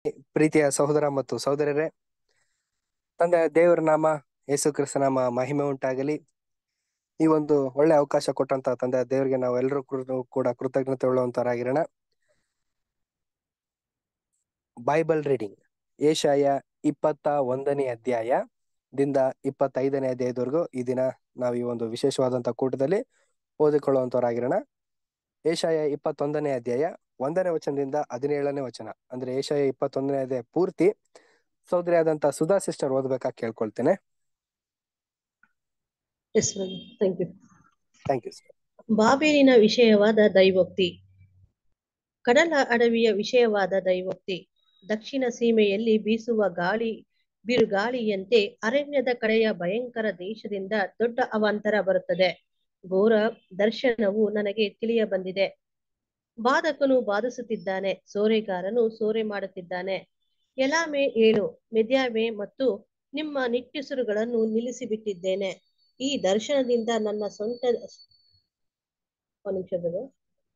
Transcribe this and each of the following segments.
ಪ್ರೀತಿಯ ಸಹೋದರ ಮತ್ತು ಸಹೋದರರೇ ತಂದೆ ದೇವರ ನಾಮ ಯೇಸು ಕ್ರಿಸ್ತ ನಾಮ ಮಹಿಮೆ ಉಂಟಾಗಲಿ ಈ ಒಂದು ಒಳ್ಳೆ ಅವಕಾಶ ಕೊಟ್ಟಂತ ತಂದೆ ದೇವರಿಗೆ ನಾವು ಎಲ್ಲರೂ ಕೂಡ ಕೃತಜ್ಞತೆ ಉಳ್ಳವಂತರಾಗಿರೋಣ ಬೈಬಲ್ ರೀಡಿಂಗ್ ಏಷಾಯ ಇಪ್ಪತ್ತ ಒಂದನೇ ಅಧ್ಯಾಯ ದಿಂದ ಇಪ್ಪತ್ತೈದನೇ ಅಧ್ಯಾಯದವರೆಗೂ ಈ ದಿನ ನಾವು ಈ ಒಂದು ವಿಶೇಷವಾದಂತ ಕೂಟದಲ್ಲಿ ಓದಿಕೊಳ್ಳುವಂತವರಾಗಿರೋಣ ಏಷಾಯ ಇಪ್ಪತ್ತೊಂದನೇ ಅಧ್ಯಾಯ ಒಂದನೇ ವಚನದಿಂದ ಹದಿನೇಳನೇ ವಚನ ಅಂದ್ರೆ ಏಷಾಯ ಇಪ್ಪತ್ತೊಂದನೇ ಅಧ್ಯಾಯ ಪೂರ್ತಿ ಸೋದರಿ ಆದಂತ ಸುಧಾ ಸಿಸ್ಟರ್ ಓದ್ಬೇಕಾ ಕೇಳ್ಕೊಳ್ತೇನೆ yes thank you thank you sir ಬಾಬೇಲಿನ ವಿಷಯವಾದ ದೈವೋಕ್ತಿ ಕಡಲ ಅಡವಿಯ ವಿಷಯವಾದ ದೈವೋಕ್ತಿ ದಕ್ಷಿಣ ಸೀಮೆಯಲ್ಲಿ ಬೀಸುವ ಗಾಳಿ ಬಿರುಗಾಳಿಯಂತೆ ಅರಣ್ಯದ ಕಡೆಯ ಭಯಂಕರ ದೇಶದಿಂದ ದೊಡ್ಡ ಅವಾಂತರ ಬರುತ್ತದೆ ಘೋರ ದರ್ಶನವು ನನಗೆ ತಿಳಿಯ ಬಂದಿದೆ ಬಾಧಕನು ಬಾಧಿಸುತ್ತಿದ್ದಾನೆ ಸೋರೆಗಾರನು ಸೋರೆ ಮಾಡುತ್ತಿದ್ದಾನೆ ಎಲಾಮೆ ಏಳು ಮೆದ್ಯಾಮೆ ಮತ್ತು ನಿಮ್ಮ ನಿಟ್ಟುಸಿರುಗಳನ್ನು ನಿಲ್ಲಿಸಿಬಿಟ್ಟಿದ್ದೇನೆ ಈ ದರ್ಶನದಿಂದ ನನ್ನ ಸ್ವಂತ ಒಂದ್ ನಿಮಿಷ brother.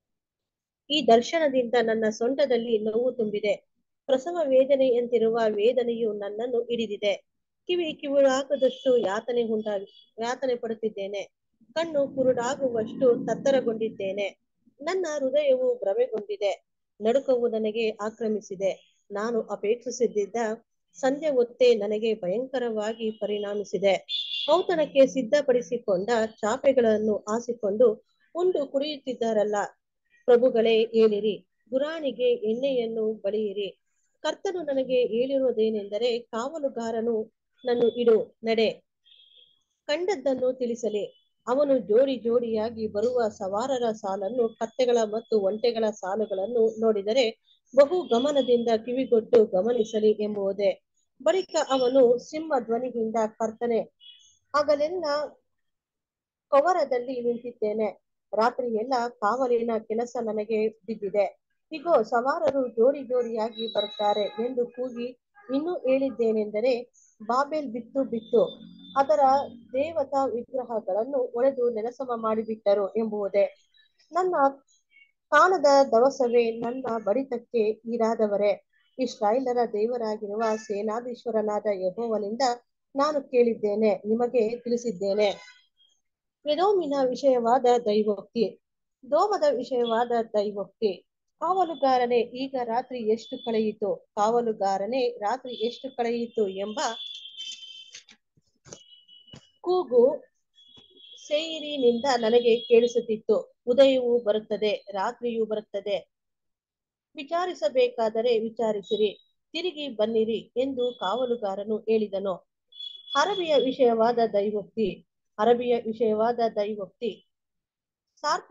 ಈ ದರ್ಶನದಿಂದ ನನ್ನ ಸೊಂಟದಲ್ಲಿ ನೋವು ತುಂಬಿದೆ ಪ್ರಸವ ವೇದನೆಯಂತಿರುವ ವೇದನೆಯು ನನ್ನನ್ನು ಹಿಡಿದಿದೆ ಕಿವಿ ಕಿವುಡಾಗದಷ್ಟು ಯಾತನೆ ಉಂಟಾಗಿ ಯಾತನೆ ಪಡುತ್ತಿದ್ದೇನೆ ಕಣ್ಣು ಕುರುಡಾಗುವಷ್ಟು ತತ್ತರಗೊಂಡಿದ್ದೇನೆ ನನ್ನ ಹೃದಯವು ಭ್ರಮೆಗೊಂಡಿದೆ ನಡುಕವು ನನಗೆ ಆಕ್ರಮಿಸಿದೆ ನಾನು ಅಪೇಕ್ಷಿಸಿದ್ದ ಸಂಧ್ಯೆ ಹೊತ್ತೇ ನನಗೆ ಭಯಂಕರವಾಗಿ ಪರಿಣಾಮಿಸಿದೆ ಔತಣಕ್ಕೆ ಸಿದ್ಧಪಡಿಸಿಕೊಂಡ ಚಾಪೆಗಳನ್ನು ಹಾಸಿಕೊಂಡು ಉಂಡು ಕುಡಿಯುತ್ತಿದ್ದಾರಲ್ಲ ಪ್ರಭುಗಳೇ ಏಳಿರಿ ಗುರಾಣಿಗೆ ಎಣ್ಣೆಯನ್ನು ಬಳಿಯಿರಿ ಕರ್ತನು ನನಗೆ ಹೇಳಿರುವುದೇನೆಂದರೆ ಕಾವಲುಗಾರನು ನನ್ನು ಇಡು ನಡೆ ಕಂಡದ್ದನ್ನು ತಿಳಿಸಲಿ ಅವನು ಜೋಡಿ ಜೋಡಿಯಾಗಿ ಬರುವ ಸವಾರರ ಸಾಲನ್ನು ಕತ್ತೆಗಳ ಮತ್ತು ಒಂಟೆಗಳ ಸಾಲುಗಳನ್ನು ನೋಡಿದರೆ ಬಹು ಗಮನದಿಂದ ಕಿವಿಗೊಟ್ಟು ಗಮನಿಸಲಿ ಎಂಬುದೇ ಬಳಿಕ ಅವನು ಸಿಂಹ ಧ್ವನಿಯಿಂದ ಕರ್ತನೆ ಆಗಲೆಲ್ಲ ಕವರದಲ್ಲಿ ನಿಂತಿದ್ದೇನೆ ರಾತ್ರಿ ಎಲ್ಲ ಕಾವಲಿನ ಕೆಲಸ ನನಗೆ ಬಿದ್ದಿದೆ ಇಗೋ ಸವಾರರು ಜೋಡಿ ಜೋಡಿಯಾಗಿ ಬರುತ್ತಾರೆ ಎಂದು ಕೂಗಿ ಇನ್ನೂ ಹೇಳಿದ್ದೇನೆಂದರೆ ಬಾಬೆಲ್ ಬಿತ್ತು ಬಿತ್ತು ಅದರ ದೇವತಾ ವಿಗ್ರಹಗಳನ್ನು ಒಡೆದು ನೆಲಸಮ ಮಾಡಿಬಿಟ್ಟರು ಎಂಬುದೇ ನನ್ನ ಕಾಣದ ದವಸವೇ ನನ್ನ ಬಡಿತಕ್ಕೆ ಈಡಾದವರೇ ಇಸ್ರಾಯೇಲರ ದೇವರಾಗಿರುವ ಸೇನಾಧೀಶ್ವರನಾದ ಯಹೋವನಿಂದ ನಾನು ಕೇಳಿದ್ದೇನೆ ನಿಮಗೆ ತಿಳಿಸಿದ್ದೇನೆ ಎದೋಮಿನ ವಿಷಯವಾದ ದೈವೋಕ್ತಿ ದೋಮದ ವಿಷಯವಾದ ದೈವೋಕ್ತಿ ಕಾವಲುಗಾರನೇ ಈಗ ರಾತ್ರಿ ಎಷ್ಟು ಕಳೆಯಿತು ಕಾವಲುಗಾರನೇ ರಾತ್ರಿ ಎಷ್ಟು ಕಳೆಯಿತು ಎಂಬ ಕೂಗು ಸೇಯಿರಿನಿಂದ ನನಗೆ ಕೇಳಿಸುತ್ತಿತ್ತು ಉದಯವು ಬರುತ್ತದೆ ರಾತ್ರಿಯೂ ಬರುತ್ತದೆ ವಿಚಾರಿಸಬೇಕಾದರೆ ವಿಚಾರಿಸಿರಿ ತಿರುಗಿ ಬನ್ನಿರಿ ಎಂದು ಕಾವಲುಗಾರನು ಹೇಳಿದನು ಅರಬಿಯ ವಿಷಯವಾದ ದೈವೋಕ್ತಿ ಅರಬಿಯ ವಿಷಯವಾದ ದೈವೋಕ್ತಿ ಸಾರ್ಥ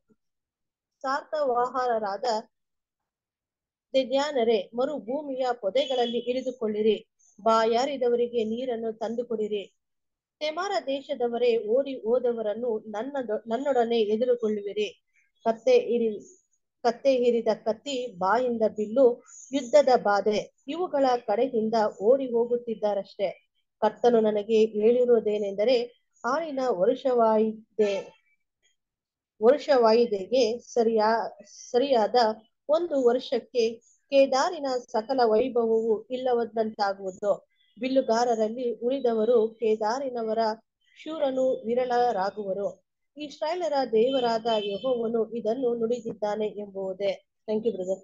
ಸಾರ್ಥವಾಹರಾದ ಜ್ಞಾನರೇ ಮರು ಭೂಮಿಯ ಪೊದೆಗಳಲ್ಲಿ ಇಳಿದುಕೊಳ್ಳಿರಿ ಬಾಯಾರಿದವರಿಗೆ ನೀರನ್ನು ತಂದುಕೊಡಿರಿ ತೆಮಾರ ದೇಶದವರೇ ಓಡಿ ಹೋದವರನ್ನು ನನ್ನ ನನ್ನೊಡನೆ ಎದುರುಗೊಳ್ಳುವಿರಿ ಕತ್ತೆ ಇರಿ ಕತ್ತೆ ಹಿರಿದ ಕತ್ತಿ ಬಾಯಿಂದ ಬಿಲ್ಲು ಯುದ್ಧದ ಬಾಧೆ ಇವುಗಳ ಕಡೆಯಿಂದ ಓಡಿ ಹೋಗುತ್ತಿದ್ದಾರಷ್ಟೇ ಕರ್ತನು ನನಗೆ ಹೇಳಿರುವುದೇನೆಂದರೆ ಆಳಿನ ವರುಷವಾಯಿದೆ ವರುಷವಾಯಿದೆಗೆ ಸರಿಯಾ ಸರಿಯಾದ ಒಂದು ವರ್ಷಕ್ಕೆ ಕೇದಾರಿನ ಸಕಲ ವೈಭವವು ಇಲ್ಲವದ್ದಂತಾಗುವುದು ಬಿಲ್ಲುಗಾರರಲ್ಲಿ ಉಳಿದವರು ಕೇದಾರಿನವರ ಶೂರನು ವಿರಳರಾಗುವರು ಇಸ್ರಾಯೇಲರ ದೇವರಾದ ಯಹೋವನು ಇದನ್ನು ನುಡಿದಿದ್ದಾನೆ ಎಂಬುದೇ thank you brother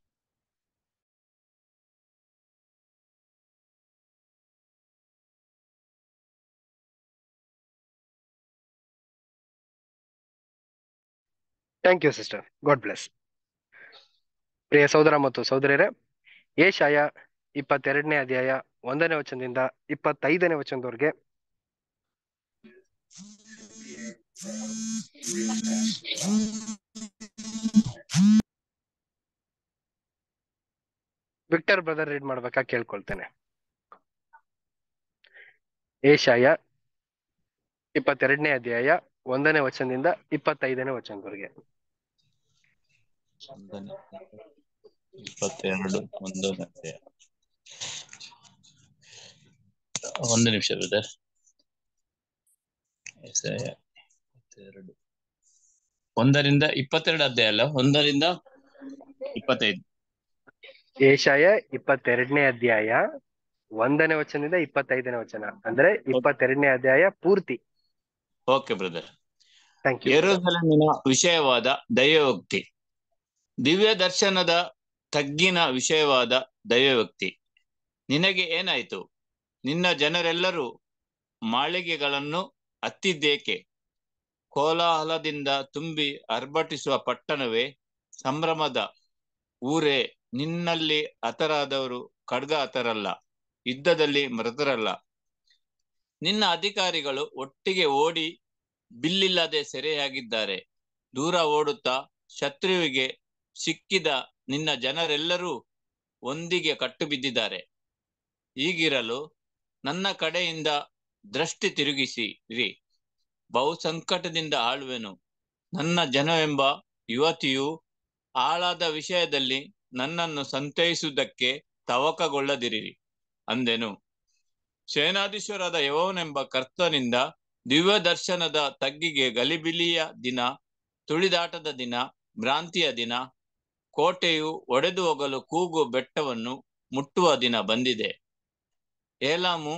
thank you sister God bless ಪ್ರಿಯ ಸಹೋದರ ಮತ್ತು ಸಹೋದರಿಯರೇ ಏಷಾಯ ಇಪ್ಪತ್ತೆರಡನೇ ಅಧ್ಯಾಯ ಒಂದನೇ ವಚನದಿಂದ ಇಪ್ಪತ್ತೈದನೇ ವಚನದವರೆಗೆ ವಿಕ್ಟರ್ ಬ್ರದರ್ ರೀಡ್ ಮಾಡ್ಬೇಕಾ ಕೇಳ್ಕೊಳ್ತೇನೆ ಏಷಾಯ ಇಪ್ಪತ್ತೆರಡನೇ ಅಧ್ಯಾಯ ಒಂದನೇ ವಚನದಿಂದ ಇಪ್ಪತ್ತೈದನೇ ವಚನದವರೆಗೆ ಒಂದನೇ ಇಪ್ಪತ್ತೆರಡು ಒಂದು ಮತ್ತೆ ಒಂದು ನಿಮಿಷ ಬ್ರದರ್ ಇಪ್ಪತ್ತೆರಡು ಒಂದರಿಂದ ಇಪ್ಪತ್ತೆರಡು ಅಧ್ಯಾಯ ಅಲ್ಲ ಒಂದರಿಂದ ಇಪ್ಪತ್ತೈದು ಏಷಾಯ ಇಪ್ಪತ್ತೆರಡನೇ ಅಧ್ಯಾಯ ಒಂದನೇ ವಚನದಿಂದ ಇಪ್ಪತ್ತೈದನೇ ವಚನ ಅಂದ್ರೆ ಇಪ್ಪತ್ತೆರಡನೇ ಅಧ್ಯಾಯ ಪೂರ್ತಿ ಓಕೆ ಬ್ರದರ್ ಥ್ಯಾಂಕ್ ಯು ಯೆರೂಸಲೇಮಿನ ವಿಷಯವಾದ ದೈವೋಕ್ತಿ ದಿವ್ಯ ದರ್ಶನದ ತಗ್ಗಿನ ವಿಷಯವಾದ ದೈವೋಕ್ತಿ ನಿನಗೆ ಏನಾಯ್ತು ನಿನ್ನ ಜನರೆಲ್ಲರೂ ಮಾಳಿಗೆಗಳನ್ನು ಹತ್ತಿದ್ದೇಕೆ ಕೋಲಾಹಲದಿಂದ ತುಂಬಿ ಅರ್ಭಟಿಸುವ ಪಟ್ಟಣವೇ ಸಂಭ್ರಮದ ಊರೇ ನಿನ್ನಲ್ಲಿ ಹತರಾದವರು ಖಡ್ಗ ಹತರಲ್ಲ ಯುದ್ಧದಲ್ಲಿ ಮೃತರಲ್ಲ ನಿನ್ನ ಅಧಿಕಾರಿಗಳು ಒಟ್ಟಿಗೆ ಓಡಿ ಬಿಲ್ಲಿಲ್ಲದೆ ಸೆರೆಯಾಗಿದ್ದಾರೆ ದೂರ ಓಡುತ್ತಾ ಶತ್ರುವಿಗೆ ಸಿಕ್ಕಿದ ನಿನ್ನ ಜನರೆಲ್ಲರೂ ಒಂದಿಗೆ ಕಟ್ಟು ಬಿದ್ದಿದ್ದಾರೆ ಹೀಗಿರಲು ನನ್ನ ಕಡೆಯಿಂದ ದೃಷ್ಟಿ ತಿರುಗಿಸಿರಿ ಬಹು ಸಂಕಟದಿಂದ ಆಳುವೆನು ನನ್ನ ಜನವೆಂಬ ಯುವತಿಯು ಆಳಾದ ವಿಷಯದಲ್ಲಿ ನನ್ನನ್ನು ಸಂತೈಸುವುದಕ್ಕೆ ತವಕಗೊಳ್ಳದಿರಿರಿ ಅಂದೆನು ಸೇನಾಧೀಶ್ವರಾದ ಯವನೆಂಬ ಕರ್ತನಿಂದ ದಿವ್ಯ ದರ್ಶನದ ತಗ್ಗಿಗೆ ಗಲಿಬಿಲಿಯ ದಿನ ತುಳಿದಾಟದ ದಿನ ಭ್ರಾಂತಿಯ ದಿನ ಕೋಟೆಯು ಒಡೆದು ಹೋಗಲು ಕೂಗು ಬೆಟ್ಟವನ್ನು ಮುಟ್ಟುವ ದಿನ ಬಂದಿದೆ ಏಲಾಮು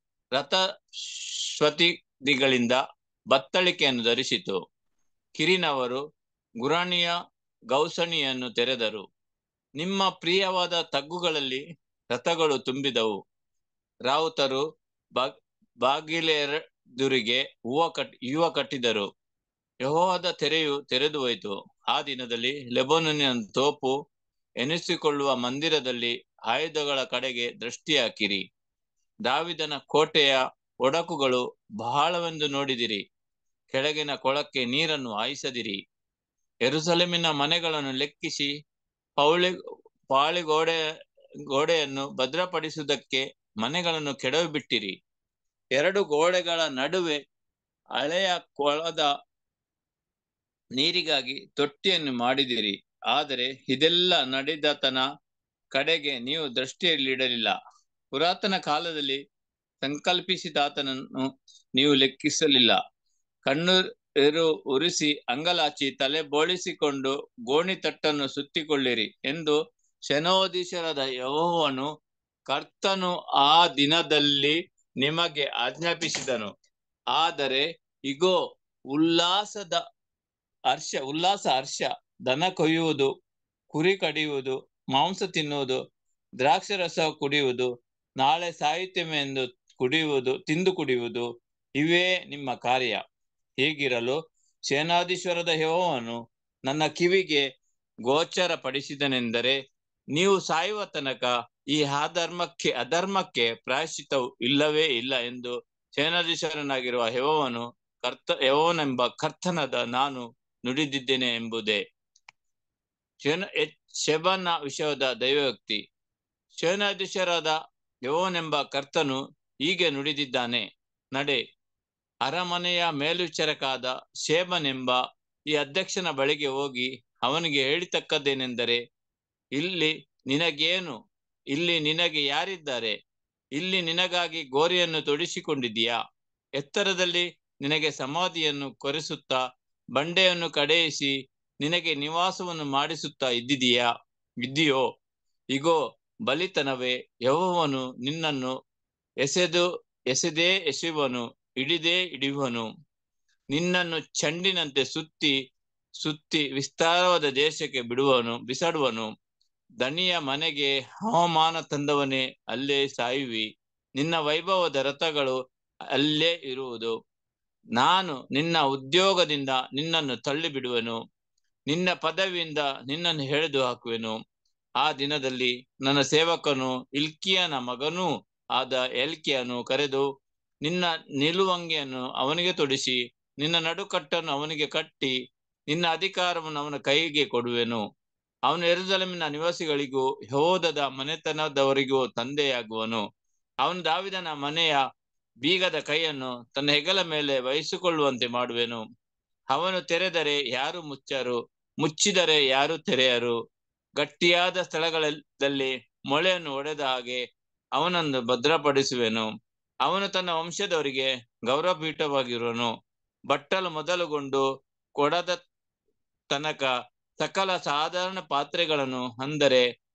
ರಥಶ್ವತಿಗಳಿಂದ ಬತ್ತಳಿಕೆಯನ್ನು ಧರಿಸಿತು ಕಿರಿನವರು ಗುರಾಣಿಯ ಗೌಸಣಿಯನ್ನು ತೆರೆದರು ನಿಮ್ಮ ಪ್ರಿಯವಾದ ತಗ್ಗುಗಳಲ್ಲಿ ರಥಗಳು ತುಂಬಿದವು ರಾವುತರು ಬಾ ಬಾಗಿಲೆದುರಿಗೆ ಹೂವ ಕಟ್ ಯುವ ಕಟ್ಟಿದರು ಯಹೋವದ ತೆರೆಯು ತೆರೆದು ಹೋಯಿತು ಆ ದಿನದಲ್ಲಿ ಲೆಬನೋನಿನ ತೋಪು ಎನಿಸಿಕೊಳ್ಳುವ ಮಂದಿರದಲ್ಲಿ ಆಯುಧಗಳ ಕಡೆಗೆ ದೃಷ್ಟಿ ಹಾಕಿರಿ ದಾವಿದನ ಕೋಟೆಯ ಒಡಕುಗಳು ಬಹಳವೆಂದು ನೋಡಿದಿರಿ ಕೆಳಗಿನ ಕೊಳಕ್ಕೆ ನೀರನ್ನು ಹಾಯಿಸದಿರಿ ಎರುಸಲೇಮಿನ ಮನೆಗಳನ್ನು ಲೆಕ್ಕಿಸಿ ಪೌಳಿ ಪಾಳಿಗೋಡೆ ಗೋಡೆಯನ್ನು ಭದ್ರಪಡಿಸುವುದಕ್ಕೆ ಮನೆಗಳನ್ನು ಕೆಡವಿ ಬಿಟ್ಟಿರಿ ಎರಡು ಗೋಡೆಗಳ ನಡುವೆ ಹಳೆಯ ಕೊಳದ ನೀರಿಗಾಗಿ ತೊಟ್ಟಿಯನ್ನು ಮಾಡಿದಿರಿ ಆದರೆ ಇದೆಲ್ಲ ನಡೆದತನ ಕಡೆಗೆ ನೀವು ದೃಷ್ಟಿಯಲ್ಲಿಡಲಿಲ್ಲ ಪುರಾತನ ಕಾಲದಲ್ಲಿ ಸಂಕಲ್ಪಿಸಿದಾತನನ್ನು ನೀವು ಲೆಕ್ಕಿಸಲಿಲ್ಲ ಕಣ್ಣು ಉರಿಸಿ ಅಂಗಲಾಚಿ ತಲೆ ಬೋಳಿಸಿಕೊಂಡು ಗೋಣಿತಟ್ಟನ್ನು ಸುತ್ತಿಕೊಳ್ಳಿರಿ ಎಂದು ಶನೋದೀಶರಾದ ಯಹೋವನು ಕರ್ತನು ಆ ದಿನದಲ್ಲಿ ನಿಮಗೆ ಆಜ್ಞಾಪಿಸಿದನು ಆದರೆ ಇಗೋ ಉಲ್ಲಾಸದ ಹರ್ಷ ಉಲ್ಲಾಸ ಹರ್ಷ ದನ ಕೊಯ್ಯುವುದು ಕುರಿ ಕಡಿಯುವುದು ಮಾಂಸ ತಿನ್ನುವುದು ದ್ರಾಕ್ಷರಸ ಕುಡಿಯುವುದು ನಾಳೆ ಸಾಹಿತ್ಯವೆಂದು ಕುಡಿಯುವುದು ತಿಂದು ಕುಡಿಯುವುದು ಇವೇ ನಿಮ್ಮ ಕಾರ್ಯ ಹೀಗಿರಲು ಸೇನಾಧೀಶ್ವರದ ಯೆಹೋವನು ನನ್ನ ಕಿವಿಗೆ ಗೋಚರ ಪಡಿಸಿದನೆಂದರೆ ನೀವು ಸಾಯುವ ತನಕ ಈ ಅಧರ್ಮಕ್ಕೆ ಅಧರ್ಮಕ್ಕೆ ಪ್ರಾಯಶ್ಚಿತವು ಇಲ್ಲವೇ ಇಲ್ಲ ಎಂದು ಸೇನಾಧೀಶ್ವರನಾಗಿರುವ ಯೆಹೋವನು ಕರ್ತ ಯೆಹೋವನೆಂಬ ಕರ್ತನದ ನಾನು ನುಡಿದಿದ್ದೇನೆ ಎಂಬುದೇ ಶೇನ ಶೆಬನ ವಿಷಯದ ದೈವವ್ಯಕ್ತಿ ಸೇನಾಧೀಶರಾದ ಯೆಹೋವನೆಂಬ ಕರ್ತನು ಹೀಗೆ ನುಡಿದಿದ್ದಾನೆ ನಡೆ ಅರಮನೆಯ ಮೇಲ್ವಿಚಾರಕಾದ ಶೇಬನೆಂಬ ಈ ಅಧ್ಯಕ್ಷನ ಬಳಿಗೆ ಹೋಗಿ ಅವನಿಗೆ ಹೇಳಿತಕ್ಕದ್ದೇನೆಂದರೆ ಇಲ್ಲಿ ನಿನಗೇನು ಇಲ್ಲಿ ನಿನಗೆ ಯಾರಿದ್ದಾರೆ ಇಲ್ಲಿ ನಿನಗಾಗಿ ಗೋರಿಯನ್ನು ತೊಡಿಸಿಕೊಂಡಿದೀಯಾ ಎತ್ತರದಲ್ಲಿ ನಿನಗೆ ಸಮಾಧಿಯನ್ನು ಕೊರೆಸುತ್ತಾ ಬಂಡೆಯನ್ನು ಕಡೆಯಿಸಿ ನಿನಗೆ ನಿವಾಸವನ್ನು ಮಾಡಿಸುತ್ತಾ ಇದ್ದಿದೀಯಾ ಇದ್ದೀಯೋ ಇಗೋ ಬಲಿತನವೇ ಯಹೋವನು ನಿನ್ನನ್ನು ಎಸೆದು ಎಸೆದೇ ಎಸೆಯುವನು ಹಿಡಿದೇ ಹಿಡಿಯುವನು ನಿನ್ನನ್ನು ಚಂಡಿನಂತೆ ಸುತ್ತಿ ಸುತ್ತಿ ವಿಸ್ತಾರವಾದ ದೇಶಕ್ಕೆ ಬಿಡುವನು ಬಿಸಾಡುವನು ದಣಿಯ ಮನೆಗೆ ಹವಾಮಾನ ತಂದವನೇ ಅಲ್ಲೇ ಸಾಯುವಿ ನಿನ್ನ ವೈಭವದ ರಥಗಳು ಅಲ್ಲೇ ಇರುವುದು ನಾನು ನಿನ್ನ ಉದ್ಯೋಗದಿಂದ ನಿನ್ನನ್ನು ತಳ್ಳಿ ಬಿಡುವೆನು ನಿನ್ನ ಪದವಿಯಿಂದ ನಿನ್ನನ್ನು ಎಳೆದು ಹಾಕುವೆನು ಆ ದಿನದಲ್ಲಿ ನನ್ನ ಸೇವಕನು ಇಲ್ಕಿಯನ ಮಗನೂ ಆದ ಎಲ್ಕಿಯನು ಕರೆದು ನಿನ್ನ ನಿಲುವಂಗಿಯನ್ನು ಅವನಿಗೆ ತೊಡಿಸಿ ನಿನ್ನ ನಡುಕಟ್ಟನ್ನು ಅವನಿಗೆ ಕಟ್ಟಿ ನಿನ್ನ ಅಧಿಕಾರವನ್ನು ಅವನ ಕೈಗೆ ಕೊಡುವೆನು ಅವನು ಎರುಸಲೇಮಿನ ನಿವಾಸಿಗಳಿಗೂ ಯಹೋದದ ಮನೆತನದವರಿಗೂ ತಂದೆಯಾಗುವನು ಅವನು ದಾವಿದನ ಮನೆಯ ಬೀಗದ ಕೈಯನ್ನು ತನ್ನ ಹೆಗಲ ಮೇಲೆ ವಹಿಸಿಕೊಳ್ಳುವಂತೆ ಮಾಡುವೆನು ಅವನು ತೆರೆದರೆ ಯಾರು ಮುಚ್ಚರು ಮುಚ್ಚಿದರೆ ಯಾರು ತೆರೆಯರು ಗಟ್ಟಿಯಾದ ಸ್ಥಳಗಳಲ್ಲಿ ಮೊಳೆಯನ್ನು ಒಡೆದ ಹಾಗೆ ಅವನನ್ನು ಭದ್ರಪಡಿಸುವೆನು ಅವನು ತನ್ನ ವಂಶದವರಿಗೆ ಗೌರವಪೀಠವಾಗಿರುವನು ಬಟ್ಟಲು ಮೊದಲುಗೊಂಡು ಕೊಡದ ತನಕ ಸಕಲ ಸಾಧಾರಣ ಪಾತ್ರೆಗಳನ್ನು ಅಂದರೆ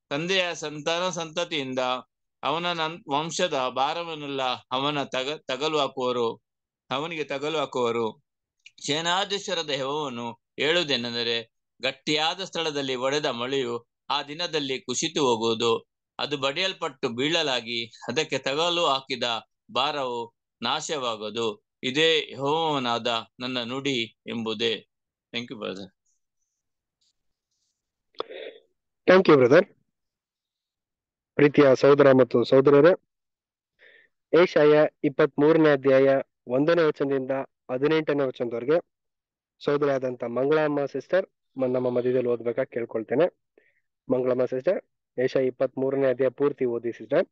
ತಂದೆಯ ಸಂತಾನ ಸಂತತಿಯಿಂದ ಅವನ ನನ್- ವಂಶದ ಭಾರವನ್ನೆಲ್ಲ ಅವನ ತಗ ತಗಲು ಹಾಕುವರು ಅವನಿಗೆ ತಗಲು ಹಾಕುವರು ಸೇನಾಧೀಶ್ವರದ ಯೆಹೋವನು ಹೇಳುವುದೇನೆಂದರೆ ಗಟ್ಟಿಯಾದ ಸ್ಥಳದಲ್ಲಿ ಒಡೆದ ಮಳೆಯು ಆ ದಿನದಲ್ಲಿ ಕುಸಿತು ಹೋಗುವುದು ಅದು ಬಡಿಯಲ್ಪಟ್ಟು ಬೀಳಲಾಗಿ ಅದಕ್ಕೆ ತಗಲು ಹಾಕಿದ ಭಾರವು ನಾಶವಾಗುವುದು ಇದೇ ಯೆಹೋವನಾದ ನನ್ನ ನುಡಿ ಎಂಬುದೇ thank you brother thank you brother ಪ್ರೀತಿಯ ಸಹೋದರ ಮತ್ತು ಸಹೋದರರೇ ಏಷಾಯ ಇಪ್ಪತ್ತ್ ಮೂರನೇ ಅಧ್ಯಾಯ ಒಂದನೇ ವಚನದಿಂದ ಹದಿನೆಂಟನೇ ವಚನದವರೆಗೆ ಸಹೋದರಿಯಾದಂತ ಮಂಗಳಮ್ಮ ಸಿಸ್ಟರ್ ನಮ್ಮ ಮಧ್ಯದಲ್ಲಿ ಓದ್ಬೇಕಾ ಕೇಳ್ಕೊಳ್ತೇನೆ ಮಂಗಳಮ್ಮ ಸಿಸ್ಟರ್ ಏಷಾಯ ಇಪ್ಪತ್ತ್ ಮೂರನೇ ಅಧ್ಯಾಯ ಪೂರ್ತಿ ಓದಿ sister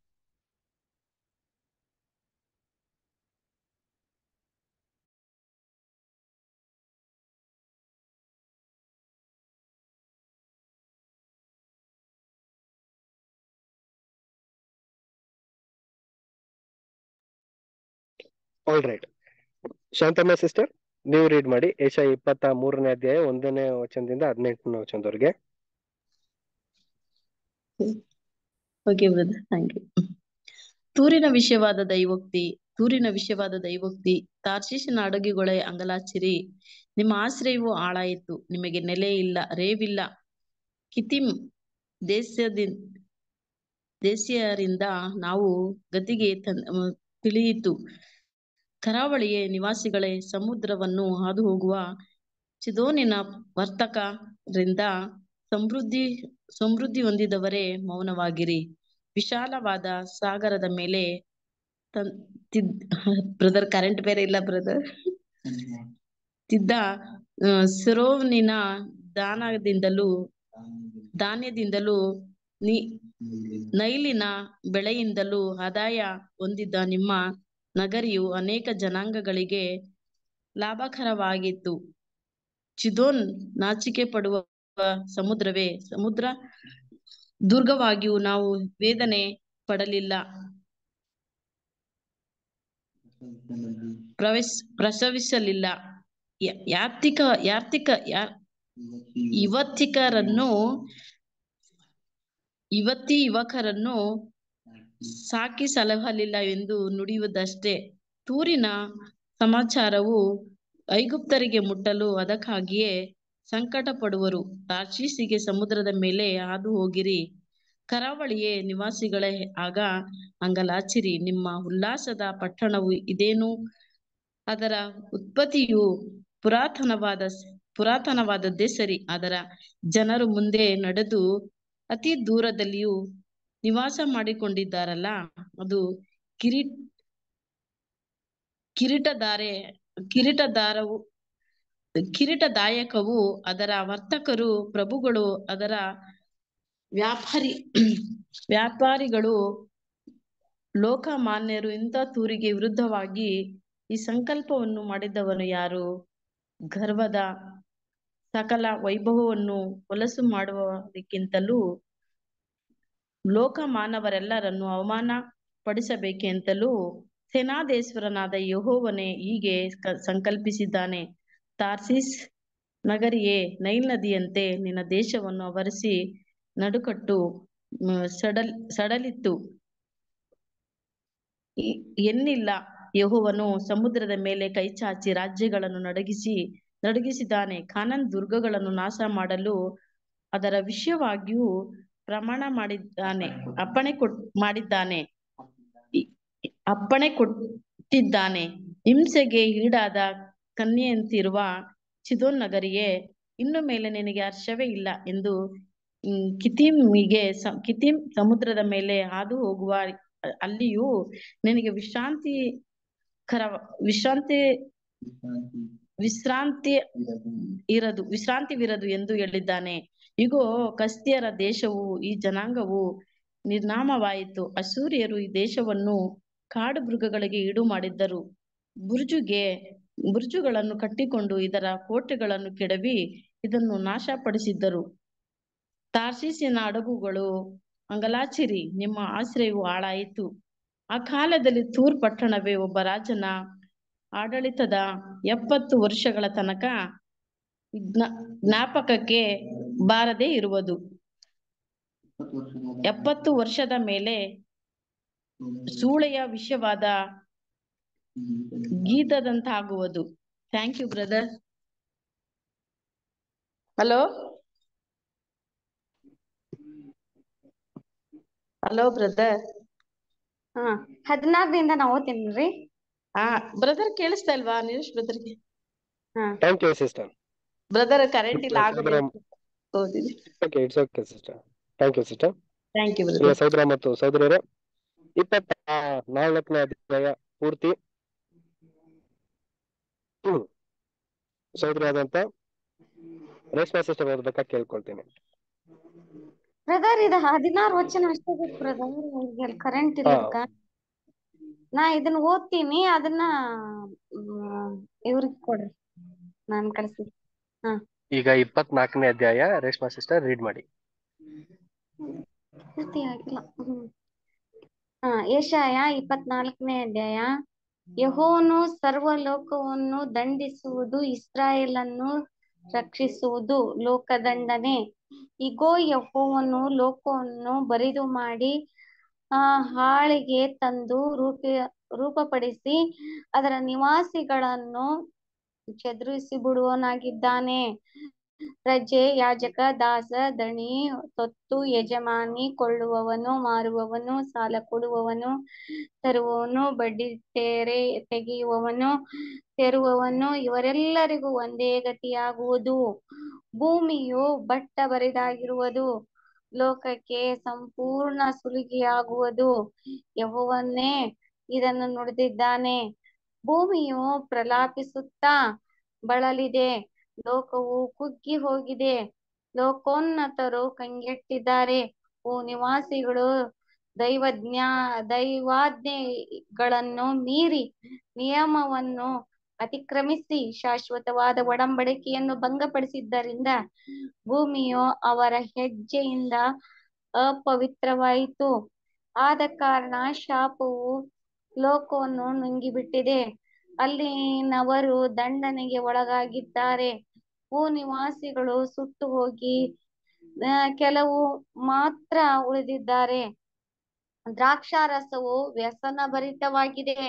all right Shanthamma sister ನೀವು ರೀಡ್ ಮಾಡಿ ಏಷಾಯ ಇಪ್ಪತ್ತ ಮೂರನೇ ಅಧ್ಯಾಯ ಒಂದನೇ ವಚನದಿಂದ ಹದಿನೆಂಟನೇ ವಚನದವರೆಗೆ ಓಕೆ ಬ್ರದರ್ ಥ್ಯಾಂಕ್ ಯು ತೂರಿನ ವಿಷಯವಾದ ದೈವೋಕ್ತಿ ತೂರಿನ ವಿಷಯವಾದ ದೈವೋಕ್ತಿ ತಾರ್ಶೀಶಿನ ಅಡಗುಗಳೇ ಅಂಗಲಾಚಿರಿ ನಿಮ್ಮ ಆಶ್ರಯವು ಹಾಳಾಯಿತು ನಿಮಗೆ ನೆಲೆ ಇಲ್ಲ ರೇವಿಲ್ಲ ಕಿತಿಮ್ ದೇಶದಿಂದ ದೇಶೀಯರಿಂದ ನಾವು ಗತಿಗೆ ತನ್- ಅಹ್ ತಿಳಿಯಿತು ಕರಾವಳಿಯ ನಿವಾಸಿಗಳೇ ಸಮುದ್ರವನ್ನು ಹಾದು ಹೋಗುವ ಚಿದೋನಿನ ವರ್ತಕರಿಂದ ಸಮೃದ್ಧಿ ಸಮೃದ್ಧಿ ಹೊಂದಿದವರೇ ಮೌನವಾಗಿರಿ ವಿಶಾಲವಾದ ಸಾಗರದ ಮೇಲೆ ತನ್ ಬ್ರದರ್ ಕರೆಂಟ್ ಬೇರೆ ಇಲ್ಲ ಬ್ರದರ್ ತಿದ್ದ ಆ, ಸಿರೋನಿನ ದಾನದಿಂದಲೂ ಧಾನ್ಯದಿಂದಲೂ ನಿ ನೈಲಿನ ಬೆಳೆಯಿಂದಲೂ ಆದಾಯ ಹೊಂದಿದ್ದ ನಿಮ್ಮ ನಗರಿಯು ಅನೇಕ ಜನಾಂಗಗಳಿಗೆ ಲಾಭಕರವಾಗಿತ್ತು ಚಿದೋನ್ ನಾಚಿಕೆ ಪಡುವ ಸಮುದ್ರವೇ ಸಮುದ್ರ ದುರ್ಗವಾಗಿಯೂ ನಾವು ವೇದನೆ ಪಡಲಿಲ್ಲ ಪ್ರವೇಶ ಪ್ರಸವಿಸಲಿಲ್ಲ ಯ- ಯಾರ್ಥಿಕ ಯಾರ್ಥಿಕ ಯಾ- ಯುವತಿಕರನ್ನು ಯುವತಿ ಯುವಕರನ್ನು ಸಾಕಿ ಸಲಹಲಿಲ್ಲ ಎಂದು ನುಡಿಯುವುದಷ್ಟೇ ತೂರಿನ ಸಮಾಚಾರವು ಐಗುಪ್ತರಿಗೆ ಮುಟ್ಟಲು ಅದಕ್ಕಾಗಿಯೇ ಸಂಕಟ ಪಡುವರು ತಾರ್ಷೀಸಿಗೆ ಸಮುದ್ರದ ಮೇಲೆ ಹಾದು ಹೋಗಿರಿ ಕರಾವಳಿಯೇ ನಿವಾಸಿಗಳೇ ಆಗ ಅಂಗಲಾಚಿರಿ ನಿಮ್ಮ ಉಲ್ಲಾಸದ ಪಟ್ಟಣವು ಇದೇನು ಅದರ ಉತ್ಪತ್ತಿಯು ಪುರಾತನವಾದ ಪುರಾತನವಾದದ್ದೇ ಸರಿ ಅದರ ಜನರು ಮುಂದೆ ನಡೆದು ಅತಿ ದೂರದಲ್ಲಿಯೂ ನಿವಾಸ ಮಾಡಿಕೊಂಡಿದ್ದಾರಲ್ಲ ಅದು ಕಿರೀ ಕಿರೀಟಧಾರೆ ಕಿರೀಟದಾರವು ಕಿರೀಟದಾಯಕವು ಅದರ ವರ್ತಕರು ಪ್ರಭುಗಳು ಅದರ ವ್ಯಾಪಾರಿ ವ್ಯಾಪಾರಿಗಳು ಲೋಕಮಾನ್ಯರು ಇಂಥ ತೂರಿಗೆ ವಿರುದ್ಧವಾಗಿ ಈ ಸಂಕಲ್ಪವನ್ನು ಮಾಡಿದವನು ಯಾರು ಗರ್ವದ ಸಕಲ ವೈಭವವನ್ನು ಹೊಲಸು ಮಾಡುವುದಕ್ಕಿಂತಲೂ ಲೋಕ ಮಾನವರೆಲ್ಲರನ್ನು ಅವಮಾನ ಪಡಿಸಬೇಕೆಂತಲೂ ಸೇನಾಧೀಶ್ವರನಾದ ಯೆಹೋವನೇ ಹೀಗೆ ಕ- ಸಂಕಲ್ಪಿಸಿದ್ದಾನೆ ತಾರ್ಸಿಸ್ ನಗರಿಯೇ ನೈಲ್ ನದಿಯಂತೆ ನಿನ್ನ ದೇಶವನ್ನು ಆವರಿಸಿ ನಡುಕಟ್ಟು ಮ್, ಸಡಲ್ ಸಡಲಿತ್ತು ಇ- ಎನ್ನಿಲ್ಲ ಯೆಹೋವನು ಸಮುದ್ರದ ಮೇಲೆ ಕೈಚಾಚಿ ರಾಜ್ಯಗಳನ್ನು ನಡಗಿಸಿ ನಡಗಿಸಿದ್ದಾನೆ ಕಾನನ್ ದುರ್ಗಗಳನ್ನು ನಾಶ ಮಾಡಲು ಅದರ ವಿಷಯವಾಗಿಯೂ ಪ್ರಮಾಣ ಮಾಡಿದ್ದಾನೆ ಅಪ್ಪಣೆ ಕೊಟ್ ಮಾಡಿದ್ದಾನೆ ಇ- ಅಪ್ಪಣೆ ಕೊಟ್ಟಿದ್ದಾನೆ ಹಿಂಸೆಗೆ ಈಡಾದ ಕನ್ಯೆಯಂತಿರುವ ಚಿದೋನ್ ನಗರಿಯೇ ಇನ್ನು ಮೇಲೆ ನಿನಗೆ ಹರ್ಷವೇ ಇಲ್ಲ ಎಂದು ಹ್ಮ್, ಕಿತಿಮಿಗೆ ಸ ಕಿತಿಮ್ ಸಮುದ್ರದ ಮೇಲೆ ಹಾದು ಹೋಗುವ ಅಲ್ಲಿಯೂ ನಿನಗೆ ವಿಶ್ರಾಂತಿ ಕರ ವಿಶ್ರಾಂತಿ ವಿಶ್ರಾಂತಿ ಇರದು ವಿಶ್ರಾಂತಿವಿರದು ಎಂದು ಹೇಳಿದ್ದಾನೆ ಇಗೋ ಕಸ್ತಿಯರ ದೇಶವು ಈ ಜನಾಂಗವು ನಿರ್ನಾಮವಾಯಿತು ಅಸೂರಿಯರು ಈ ದೇಶವನ್ನು ಕಾಡು ಮೃಗಗಳಿಗೆ ಈಡು ಮಾಡಿದ್ದರು ಬುರ್ಜುಗೆ ಬುರ್ಜುಗಳನ್ನು ಕಟ್ಟಿಕೊಂಡು ಇದರ ಕೋಟೆಗಳನ್ನು ಕೆಡವಿ ಇದನ್ನು ನಾಶಪಡಿಸಿದ್ದರು ತಾರ್ಸೀಸಿನ ಹಡಗುಗಳು ಅಂಗಲಾಚಿರಿ ನಿಮ್ಮ ಆಶ್ರಯವು ಹಾಳಾಯಿತು ಆ ಕಾಲದಲ್ಲಿ ತೂರ್ ಪಟ್ಟಣವೇ ಒಬ್ಬ ರಾಜನ ಆಡಳಿತದ ಎಪ್ಪತ್ತು ವರ್ಷಗಳ ತನಕ ಜ್ಞ- ಜ್ಞಾಪಕಕ್ಕೆ ಬಾರದೇ ಇರುವುದು ಎಪ್ಪತ್ತು ವರ್ಷದ ಮೇಲೆ ಸೂಳೆಯ ವಿಷವಾದ ಗೀತದಂತಾಗುವುದು thank you brother hello hello brother ಹಾ ಹದಿನಾರರಿಂದ ನಾವು ಓದ್ತೀನ್ರಿ ಹಾ ಬ್ರದರ್ ಕೇಳಿಸ್ತಾ ಇಲ್ವಾ ನೀರಜ್ ಬ್ರದರ್ಗೆ ಹಾ thank you sister brother current ಇಲ್ಲ ಸಹೋದರ ಆಗ್ಲಿ ಓದಿದೆ okay it's okay sister thank you sister thank you ಪ್ರಿಯ ಬ್ರದರ್ ಸಹೋದರ ಮತ್ತು ಸಹೋದರಿಯರೇ ಇಪ್ಪತ್ತ ನಾಲ್ಕನೇ ಅಧ್ಯಾಯ ಪೂರ್ತಿ ಹ್ಮ್ ಸಹೋದರಿ ಆದಂತ ರೇಷ್ಮಾ ಸಿಸ್ಟರ್ ಓದ್ಬೇಕಾ ಕೇಳ್ಕೊಳ್ತೀನಿ ಬ್ರದರ್ ಇದು ಹದಿನಾರು ವಚನ ಅಷ್ಟೇ ಬೇಕು ಬ್ರದರ್ ಈಗ ಕರೆಂಟ್ ಇಲ್ಲ ಹಾ. ನಾ ಇದನ್ನ ಓದ್ತೀನಿ ಅದನ್ನ ಇವ್ರಿಗೆ ಕೊಡ್ರಿ ನಾನ್ ಕಳ್ಸಿದ್ ಈಗ ಇಪ್ಪತ್ನಾಲ್ಕನೇ ಅಧ್ಯಾಯ ರೇಷ್ಮಾ ಸಿಸ್ಟರ್ ರೀಡ್ ಮಾಡಿ ಪೂರ್ತಿ ಆಗಿಲ್ಲ ಹ್ಮ್ ಹಾ ಏಷಾಯ ಇಪ್ಪತ್ನಾಲ್ಕನೇ ಅಧ್ಯಾಯ ಯೆಹೋವನು ಸರ್ವ ಲೋಕವನ್ನು ದಂಡಿಸುವುದು ಇಸ್ರಾಯೇಲನ್ನು ರಕ್ಷಿಸುವುದು ಲೋಕದಂಡನೆ ಇಗೋ ಯೆಹೋವನು ಲೋಕವನ್ನು ಬರಿದು ಮಾಡಿ ಆ ಹಾಳಿಗೆ ತಂದು ರೂಪ ರೂಪಪಡಿಸಿ ಅದರ ನಿವಾಸಿಗಳನ್ನು ಚದುರಿಸಿ ಬಿಡುವನಾಗಿದ್ದಾನೆ ಪ್ರಜೆ ಯಾಜಕ ದಾಸ ದಣಿ ತೊತ್ತು ಯಜಮಾನಿ ಕೊಳ್ಳುವವನು ಮಾರುವವನು ಸಾಲ ಕೊಡುವವನು ತರುವವನು ಬಡ್ಡಿ ತೇರೆ ತೆಗೆಯುವವನು ತೆರುವವನು ಇವರೆಲ್ಲರಿಗೂ ಒಂದೇ ಗತಿಯಾಗುವುದು ಭೂಮಿಯು ಬಟ್ಟ ಬರಿದಾಗಿರುವುದು ಲೋಕಕ್ಕೆ ಸಂಪೂರ್ಣ ಸುಲಿಗೆಯಾಗುವುದು ಯೆಹೋವನೇ ಇದನ್ನು ನುಡಿದಿದ್ದಾನೆ ಭೂಮಿಯು ಪ್ರಲಾಪಿಸುತ್ತಾ ಬಳಲಿದೆ ಲೋಕವು ಕುಗ್ಗಿ ಹೋಗಿದೆ ಲೋಕೋನ್ನತರು ಕಂಗೆಟ್ಟಿದ್ದಾರೆ ಓ ನಿವಾಸಿಗಳು ದೈವಜ್ಞಾ ದೈವಾಜ್ಞೆಗಳನ್ನು ಮೀರಿ ನಿಯಮವನ್ನು ಅತಿಕ್ರಮಿಸಿ ಶಾಶ್ವತವಾದ ಒಡಂಬಡಿಕೆಯನ್ನು ಭಂಗಪಡಿಸಿದ್ದರಿಂದ ಭೂಮಿಯು ಅವರ ಹೆಜ್ಜೆಯಿಂದ ಅಪವಿತ್ರವಾಯಿತು ಆದ ಕಾರಣ ಶಾಪವು ಲೋಕವನ್ನು ನುಂಗಿಬಿಟ್ಟಿದೆ ಅಲ್ಲಿನವರು ದಂಡನೆಗೆ ಒಳಗಾಗಿದ್ದಾರೆ ಭೂ ನಿವಾಸಿಗಳು ಸುಟ್ಟು ಹೋಗಿ ಆ, ಕೆಲವು ಮಾತ್ರ ಉಳಿದಿದ್ದಾರೆ ದ್ರಾಕ್ಷಾರಸವು ವ್ಯಸನ ಭರಿತವಾಗಿದೆ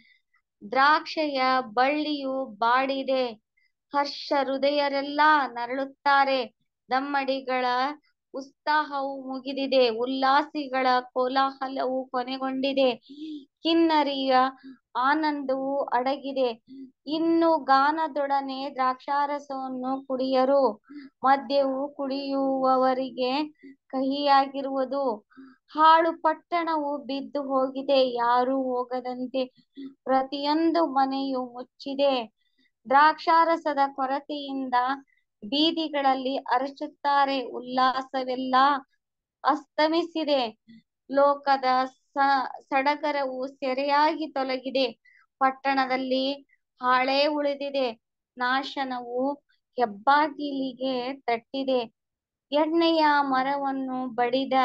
ದ್ರಾಕ್ಷೆಯ ಬಳ್ಳಿಯು ಬಾಡಿದೆ ಹರ್ಷ ಹೃದಯರೆಲ್ಲ ನರಳುತ್ತಾರೆ ದಮ್ಮಡಿಗಳ ಉತ್ಸಾಹವು ಮುಗಿದಿದೆ ಉಲ್ಲಾಸಿಗಳ ಕೋಲಾಹಲವು ಕೊನೆಗೊಂಡಿದೆ ಕಿನ್ನರಿಯ ಆನಂದವು ಅಡಗಿದೆ ಇನ್ನು ಗಾನದೊಡನೆ ದ್ರಾಕ್ಷಾರಸವನ್ನು ಕುಡಿಯರು ಮದ್ಯವು ಕುಡಿಯುವವರಿಗೆ ಕಹಿಯಾಗಿರುವುದು ಹಾಳು ಪಟ್ಟಣವು ಬಿದ್ದು ಹೋಗಿದೆ ಯಾರೂ ಹೋಗದಂತೆ ಪ್ರತಿಯೊಂದು ಮನೆಯು ಮುಚ್ಚಿದೆ ದ್ರಾಕ್ಷಾರಸದ ಕೊರತೆಯಿಂದ ಬೀದಿಗಳಲ್ಲಿ ಅರಚುತ್ತಾರೆ ಉಲ್ಲಾಸವೆಲ್ಲ ಅಸ್ತಮಿಸಿದೆ ಲೋಕದ ಸ- ಸಡಗರವು ಸೆರೆಯಾಗಿ ತೊಲಗಿದೆ ಪಟ್ಟಣದಲ್ಲಿ ಹಾಳೇ ಉಳಿದಿದೆ ನಾಶನವು ಹೆಬ್ಬಾಗಿಲಿಗೆ ತಟ್ಟಿದೆ ಎಣ್ಣೆಯ ಮರವನ್ನು ಬಡಿದ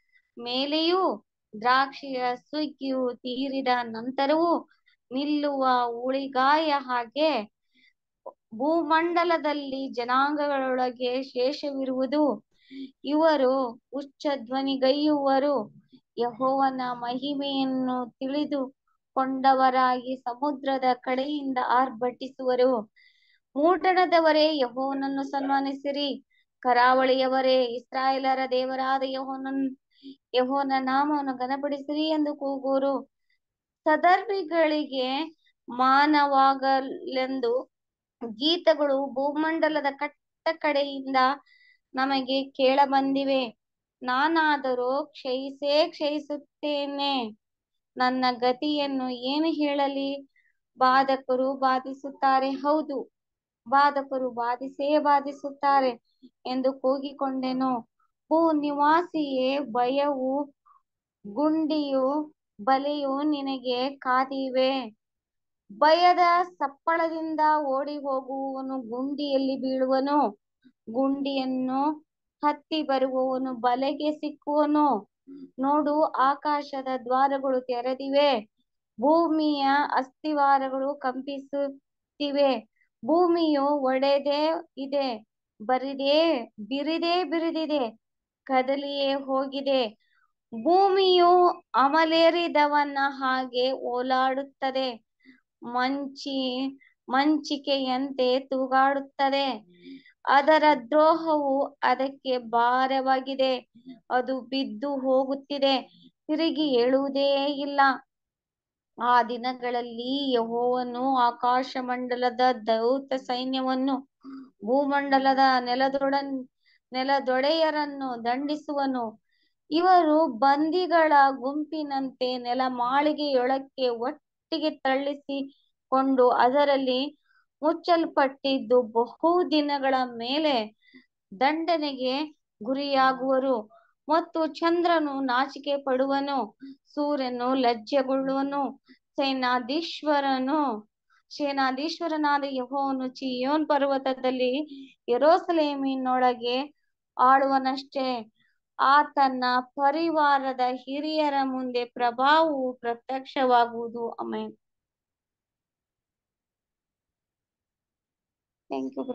ಮೇಲೆಯೂ ದ್ರಾಕ್ಷಿಯ ಸುಗ್ಗಿಯು ತೀರಿದ ನಂತರವೂ ನಿಲ್ಲುವ ಉಳಿಗಾಯ ಹಾಗೆ ಭೂಮಂಡಲದಲ್ಲಿ ಜನಾಂಗಗಳೊಳಗೆ ಶೇಷವಿರುವುದು ಇವರು ಉಚ್ಚ ಧ್ವನಿಗೈಯುವರು ಯೆಹೋವನ ಮಹಿಮೆಯನ್ನು ತಿಳಿದುಕೊಂಡವರಾಗಿ ಸಮುದ್ರದ ಕಡೆಯಿಂದ ಆರ್ಭಟಿಸುವರು ಮೂಡಣದವರೇ ಯೆಹೋವನನ್ನು ಸನ್ಮಾನಿಸಿರಿ ಕರಾವಳಿಯವರೇ ಇಸ್ರಾಯೇಲರ ದೇವರಾದ ಯೆಹೋವನನ್ ಯೆಹೋವನ ನಾಮವನ್ನು ಘನಪಡಿಸಿರಿ ಎಂದು ಕೂಗುವರು ಸದರ್ಭಿಗಳಿಗೆ ಮಾನವಾಗಲೆಂದು ಗೀತಗಳು ಭೂಮಂಡಲದ ಕಟ್ಟ ಕಡೆಯಿಂದ ನಮಗೆ ಕೇಳಬಂದಿವೆ ನಾನಾದರೂ ಕ್ಷಯಿಸೇ ಕ್ಷಯಿಸುತ್ತೇನೆ ನನ್ನ ಗತಿಯನ್ನು ಏನು ಹೇಳಲಿ ಬಾಧಕರು ಬಾಧಿಸುತ್ತಾರೆ ಹೌದು ಬಾಧಕರು ಬಾಧಿಸೇ ಬಾಧಿಸುತ್ತಾರೆ ಎಂದು ಕೂಗಿಕೊಂಡೆನು ಭೂ ನಿವಾಸಿಯೇ ಭಯವು ಗುಂಡಿಯು ಬಲೆಯು ನಿನಗೆ ಕಾದಿವೆ ಭಯದ ಸಪ್ಪಳದಿಂದ ಓಡಿ ಹೋಗುವವನು ಗುಂಡಿಯಲ್ಲಿ ಬೀಳುವನು ಗುಂಡಿಯನ್ನು ಹತ್ತಿ ಬರುವವನು ಬಲೆಗೆ ಸಿಕ್ಕುವನು ನೋಡು ಆಕಾಶದ ದ್ವಾರಗಳು ತೆರೆದಿವೆ ಭೂಮಿಯ ಅಸ್ಥಿವಾರಗಳು ಕಂಪಿಸುತ್ತಿವೆ ಭೂಮಿಯು ಒಡೆದೇ ಇದೆ ಬರಿದೇ ಬಿರಿದೇ ಬಿರಿದಿದೆ ಕದಲಿಯೇ ಹೋಗಿದೆ ಭೂಮಿಯು ಅಮಲೇರಿದವನ ಹಾಗೆ ಓಲಾಡುತ್ತದೆ ಮಂಚಿ ಮಂಚಿಕೆಯಂತೆ ತೂಗಾಡುತ್ತದೆ ಅದರ ದ್ರೋಹವು ಅದಕ್ಕೆ ಭಾರವಾಗಿದೆ ಅದು ಬಿದ್ದು ಹೋಗುತ್ತಿದೆ ತಿರುಗಿ ಏಳುವುದೇ ಇಲ್ಲ ಆ ದಿನಗಳಲ್ಲಿ ಯೆಹೋವನು ಆಕಾಶ ಮಂಡಲದ ದೌತ ಸೈನ್ಯವನ್ನು ಭೂಮಂಡಲದ ನೆಲದೊಡ ನೆಲದೊಡೆಯರನ್ನು ದಂಡಿಸುವನು ಇವರು ಬಂದಿಗಳ ಗುಂಪಿನಂತೆ ನೆಲಮಾಳಿಗೆಯೊಳಕ್ಕೆ ಒಟ್ಟಿಗೆ ತಳ್ಳಿಸಿಕೊಂಡು ಅದರಲ್ಲಿ ಮುಚ್ಚಲ್ಪಟ್ಟಿದ್ದು ಬಹು ದಿನಗಳ ಮೇಲೆ ದಂಡನೆಗೆ ಗುರಿಯಾಗುವರು ಮತ್ತು ಚಂದ್ರನು ನಾಚಿಕೆ ಪಡುವನು ಸೂರ್ಯನು ಲಜ್ಜೆಗೊಳ್ಳುವನು ಸೇನಾಧೀಶ್ವರನು ಸೇನಾಧೀಶ್ವರನಾದ ಯೆಹೋವನು ಚಿಯೋನ್ ಪರ್ವತದಲ್ಲಿ ಯೆರೂಸಲೇಮಿನೊಳಗೆ ಆಳುವನಷ್ಟೇ ಆತನ ಪರಿವಾರದ ಹಿರಿಯರ ಮುಂದೆ ಪ್ರಭಾವವು ಪ್ರತ್ಯಕ್ಷವಾಗುವುದು amen thank you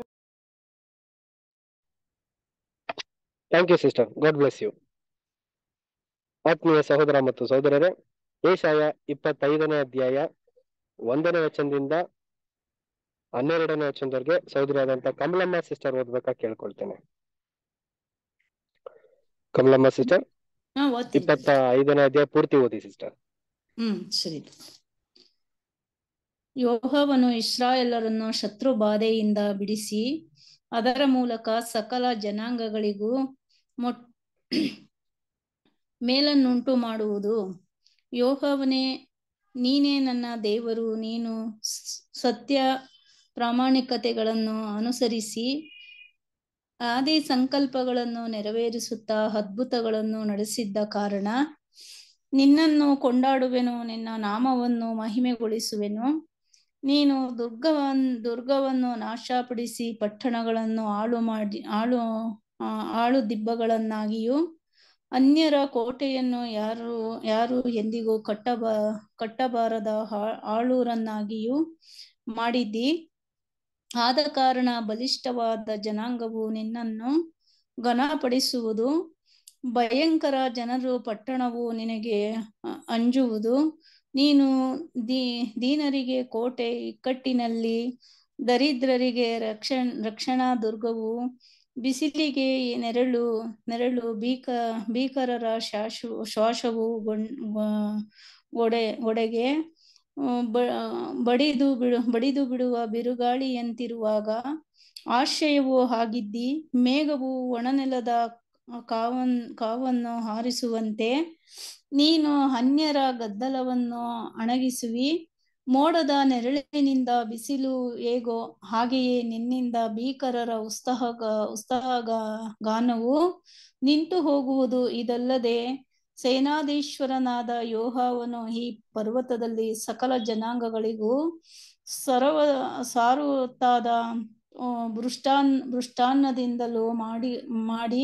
thank you sister God bless you ಆತ್ಮೀಯ ಸಹೋದರ ಮತ್ತು ಸಹೋದರರೇ ಏಷಾಯ ಇಪ್ಪತ್ತೈದನೇ ಅಧ್ಯಾಯ ಒಂದನೇ ವಚನದಿಂದ ಹನ್ನೆರಡನೇ ವಚನದವರೆಗೆ ಸಹೋದರಿಯಾದಂತ ಕಮಲಮ್ಮ ಸಿಸ್ಟರ್ ಓದ್ಬೇಕಾ ಕೇಳ್ಕೊಳ್ತೇನೆ ಕಮಲಮ್ಮ ಸಿಸ್ಟರ್ ಹಾ ಓದ್ತೀನಿ ಇಪ್ಪತ್ತ ಐದನೇ ಅಧ್ಯಾಯ ಪೂರ್ತಿ ಓದಿ ಸಿಸ್ಟರ್ ಹ್ಮ್ ಸರಿ ಯೋಹವನು ಇಸ್ರಾಯೇಲರನ್ನು ಶತ್ರು ಬಾಧೆಯಿಂದ ಬಿಡಿಸಿ ಅದರ ಮೂಲಕ ಸಕಲ ಜನಾಂಗಗಳಿಗೂ ಮೊಟ್ ಮೇಲನ್ನುಂಟು ಮಾಡುವುದು ಯೋಹವನೇ ನೀನೇ ನನ್ನ ದೇವರು ನೀನು ಸ್- ಸತ್ಯ ಪ್ರಾಮಾಣಿಕತೆಗಳನ್ನು ಅನುಸರಿಸಿ ಆದಿ ಸಂಕಲ್ಪಗಳನ್ನು ನೆರವೇರಿಸುತ್ತಾ ಅದ್ಭುತಗಳನ್ನು ನಡೆಸಿದ್ದ ಕಾರಣ ನಿನ್ನನ್ನು ಕೊಂಡಾಡುವೆನು ನಿನ್ನ ನಾಮವನ್ನು ಮಹಿಮೆಗೊಳಿಸುವೆನು ನೀನು ದುರ್ಗವನ್ ದುರ್ಗವನ್ನು ನಾಶಪಡಿಸಿ ಪಟ್ಟಣಗಳನ್ನು ಹಾಳು ಮಾಡಿ ಹಾಳು ಆ, ಹಾಳು ದಿಬ್ಬಗಳನ್ನಾಗಿಯೂ ಅನ್ಯರ ಕೋಟೆಯನ್ನು ಯಾರು ಯಾರು ಎಂದಿಗೂ ಕಟ್ಟಬ ಕಟ್ಟಬಾರದ ಹಾ- ಹಾಳೂರನ್ನಾಗಿಯೂ ಮಾಡಿದ್ದಿ ಆದ ಕಾರಣ ಬಲಿಷ್ಠವಾದ ಜನಾಂಗವು ನಿನ್ನನ್ನು ಘನಪಡಿಸುವುದು ಭಯಂಕರ ಜನರು ಪಟ್ಟಣವು ನಿನಗೆ ಅ- ಅಂಜುವುದು ನೀನು ದೀ ದೀನರಿಗೆ ಕೋಟೆ ಇಕ್ಕಟ್ಟಿನಲ್ಲಿ ದರಿದ್ರರಿಗೆ ರಕ್ಷಣ್ ರಕ್ಷಣಾ ದುರ್ಗವು ಬಿಸಿಲಿಗೆ ನೆರಳು ನೆರಳು ಭೀಕ ಭೀಕರರ ಶಾಶು ಶ್ವಾಸವು ಗೊಂಡ್ ಗೊ- ಗೊಡೆ ಗೊಡೆಗೆ ಆ, ಬ- ಬಡಿದು ಬಿಡು ಬಡಿದು ಬಿಡುವ ಬಿರುಗಾಳಿಯಂತಿರುವಾಗ ಆಶ್ರಯವು ಆಗಿದ್ದಿ ಮೇಘವು ಒಣನೆಲದ ಕಾವನ್ ಕಾವನ್ನು ಹಾರಿಸುವಂತೆ ನೀನು ಅನ್ಯರ ಗದ್ದಲವನ್ನು ಅಣಗಿಸುವಿ ಮೋಡದ ನೆರಳಿನಿಂದ ಬಿಸಿಲು ಹೇಗೋ ಹಾಗೆಯೇ ನಿನ್ನಿಂದ ಭೀಕರರ ಉತ್ಸಾಹ ಉತ್ಸಾಹ ಗಾನವು ನಿಂತು ಹೋಗುವುದು ಇದಲ್ಲದೆ ಸೇನಾಧೀಶ್ವರನಾದ ಯೋಹಾವನು ಈ ಪರ್ವತದಲ್ಲಿ ಸಕಲ ಜನಾಂಗಗಳಿಗೂ ಸರ್ವ ಸಾರುತ್ತಾದ ಆ, ಬೃಷ್ಟಾನ್ ಬೃಷ್ಟಾನ್ನದಿಂದಲೂ ಮಾಡಿ ಮಾಡಿ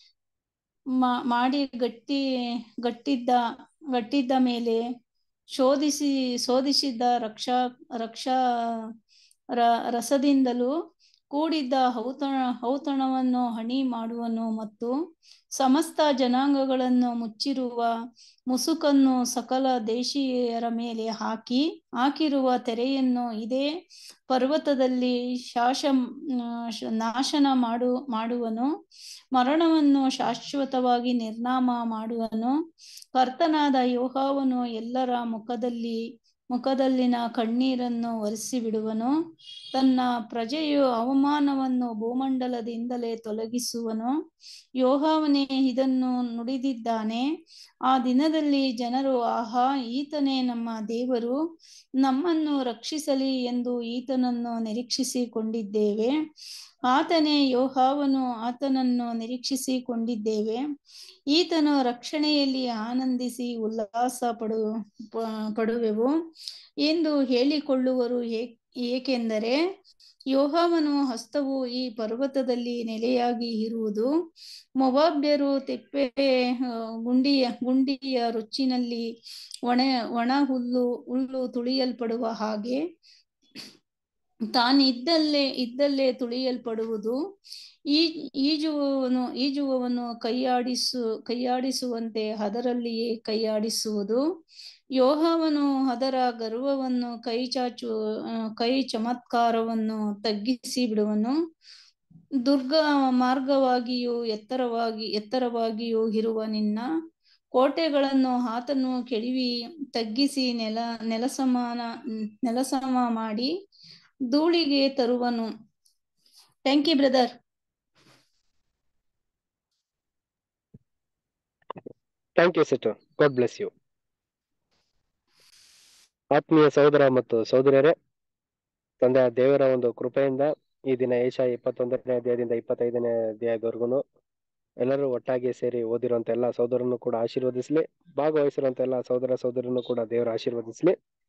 ಮಾ- ಮಾಡಿ ಗಟ್ಟಿ ಗಟ್ಟಿದ್ದ ಗಟ್ಟಿದ್ದ ಮೇಲೆ ಶೋಧಿಸಿ ಶೋಧಿಸಿದ್ದ ರಕ್ಷಾ ರಕ್ಷಾ ರ ರಸದಿಂದಲೂ ಕೂಡಿದ್ದ ಔತಣ ಔತಣವನ್ನು ಹಣಿ ಮಾಡುವನು ಮತ್ತು ಸಮಸ್ತ ಜನಾಂಗಗಳನ್ನು ಮುಚ್ಚಿರುವ ಮುಸುಕನ್ನು ಸಕಲ ದೇಶೀಯರ ಮೇಲೆ ಹಾಕಿ ಹಾಕಿರುವ ತೆರೆಯನ್ನು ಇದೇ ಪರ್ವತದಲ್ಲಿ ಶಾಶ ನಾಶನ ಮಾಡು ಮಾಡುವನು ಮರಣವನ್ನು ಶಾಶ್ವತವಾಗಿ ನಿರ್ನಾಮ ಮಾಡುವನು ಕರ್ತನಾದ ಯೋಹಾವನು ಎಲ್ಲರ ಮುಖದಲ್ಲಿ ಮುಖದಲ್ಲಿನ ಕಣ್ಣೀರನ್ನು ಒರೆಸಿ ಬಿಡುವನು ತನ್ನ ಪ್ರಜೆಯು ಅವಮಾನವನ್ನು ಭೂಮಂಡಲದಿಂದಲೇ ತೊಲಗಿಸುವನು ಯೋಹಾವನೇ ಇದನ್ನು ನುಡಿದಿದ್ದಾನೆ ಆ ದಿನದಲ್ಲಿ ಜನರು ಆಹಾ ಈತನೇ ನಮ್ಮ ದೇವರು ನಮ್ಮನ್ನು ರಕ್ಷಿಸಲಿ ಎಂದು ಈತನನ್ನು ನಿರೀಕ್ಷಿಸಿಕೊಂಡಿದ್ದೇವೆ ಆತನೇ ಯೋಹಾವನು ಆತನನ್ನು ನಿರೀಕ್ಷಿಸಿಕೊಂಡಿದ್ದೇವೆ ಈತನು ರಕ್ಷಣೆಯಲ್ಲಿ ಆನಂದಿಸಿ ಉಲ್ಲಾಸ ಪಡು ಪ- ಪಡುವೆವು ಎಂದು ಹೇಳಿಕೊಳ್ಳುವರು ಏ- ಏಕೆಂದರೆ ಯೋಹಾವನು ಹಸ್ತವು ಈ ಪರ್ವತದಲ್ಲಿ ನೆಲೆಯಾಗಿ ಇರುವುದು ಮೊವಾಬ್ಯರು ತೆಪ್ಪೆ ಆ, ಗುಂಡಿಯ ಗುಂಡಿಯ ರುಚಿನಲ್ಲಿ ಒಣ ಒಣ ಹುಲ್ಲು ಹುಲ್ಲು ತುಳಿಯಲ್ಪಡುವ ಹಾಗೆ ತಾನಿದ್ದಲ್ಲೇ ಇದ್ದಲ್ಲೇ ತುಳಿಯಲ್ಪಡುವುದು ಈ ಈಜುವವನು ಈಜುವವನು ಕೈಯಾಡಿಸು ಕೈಯಾಡಿಸುವಂತೆ ಅದರಲ್ಲಿಯೇ ಕೈಯಾಡಿಸುವುದು ಯೋಹವನು ಅದರ ಗರ್ವವನ್ನು ಕೈ ಚಾಚು ಆ, ಕೈ ಚಮತ್ಕಾರವನ್ನು ತಗ್ಗಿಸಿ ಬಿಡುವನು ದುರ್ಗ ಮಾರ್ಗವಾಗಿಯೂ ಎತ್ತರವಾಗಿ ಎತ್ತರವಾಗಿಯೂ ಇರುವ ನಿನ್ನ ಕೋಟೆಗಳನ್ನು ಆತನು ಕೆಡವಿ ತಗ್ಗಿಸಿ ನೆಲ ನೆಲಸಮಾನ ನೆಲಸಮ ಮಾಡಿ ಧೂಳಿಗೆ ತರುವನು thank you brother thank you sister God bless you ಆತ್ಮೀಯ ಸಹೋದರ ಮತ್ತು ಸಹೋದರಿಯರೇ ತಂದೆಯ ದೇವರ ಒಂದು ಕೃಪೆಯಿಂದ ಈ ದಿನ ಏಷ ಇಪ್ಪತ್ತೊಂದನೇ ಅಧ್ಯಾಯದಿಂದ ಇಪ್ಪತ್ತೈದನೇ ಅಧ್ಯಾಯದವರೆಗೂ ಎಲ್ಲರೂ ಒಟ್ಟಾಗಿ ಸೇರಿ ಓದಿರುವಂತ ಎಲ್ಲ ಸಹೋದರನ್ನು ಕೂಡ ಆಶೀರ್ವದಿಸ್ಲಿ ಭಾಗವಹಿಸಿರುವಂತ ಎಲ್ಲ ಸಹೋದರ ಸಹೋದರನ್ನು ಕೂಡ ದೇವರ ಆಶೀರ್ವದಿಸ್ಲಿ